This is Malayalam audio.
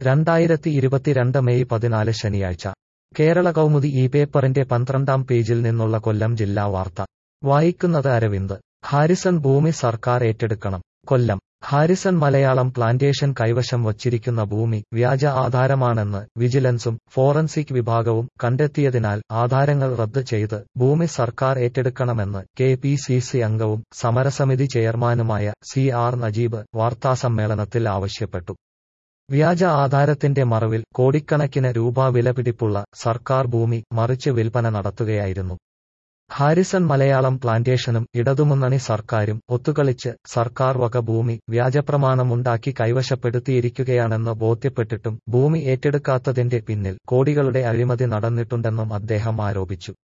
രണ്ടായിരത്തി ഇരുപത്തിരണ്ട് മെയ് പതിനാല് ശനിയാഴ്ച കേരള കൗമുദി ഈ പേപ്പറിന്റെ പന്ത്രണ്ടാം പേജിൽ നിന്നുള്ള കൊല്ലം ജില്ലാ വാർത്ത വായിക്കുന്നത് അരവിന്ദ് ഹാരിസൺ ഭൂമി സർക്കാർ ഏറ്റെടുക്കണം കൊല്ലം ഹാരിസൺ മലയാളം പ്ലാന്റേഷൻ കൈവശം വച്ചിരിക്കുന്ന ഭൂമി വ്യാജ ആധാരമാണെന്ന് വിജിലൻസും ഫോറൻസിക് വിഭാഗവും കണ്ടെത്തിയതിനാൽ ആധാരങ്ങൾ റദ്ദ് ചെയ്ത് ഭൂമി സർക്കാർ ഏറ്റെടുക്കണമെന്ന് കെ പി സി സി അംഗവും സമരസമിതി ചെയർമാനുമായ സി ആർ നജീബ് വാർത്താസമ്മേളനത്തിൽ ആവശ്യപ്പെട്ടു വ്യാജ ആധാരത്തിന്റെ മറവിൽ കോടിക്കണക്കിന് രൂപ വിലപിടിപ്പുള്ള സർക്കാർ ഭൂമി മറിച്ച് വിൽപ്പന നടത്തുകയായിരുന്നു ഹാരിസൺ മലയാളം പ്ലാന്റേഷനും ഇടതുമുന്നണി സർക്കാരും ഒത്തുകളിച്ച് സർക്കാർ വക ഭൂമി വ്യാജപ്രമാണമുണ്ടാക്കി കൈവശപ്പെടുത്തിയിരിക്കുകയാണെന്ന് ബോധ്യപ്പെട്ടിട്ടും ഭൂമി ഏറ്റെടുക്കാത്തതിന്റെ പിന്നിൽ കോടികളുടെ അഴിമതി നടന്നിട്ടുണ്ടെന്നും അദ്ദേഹം ആരോപിച്ചു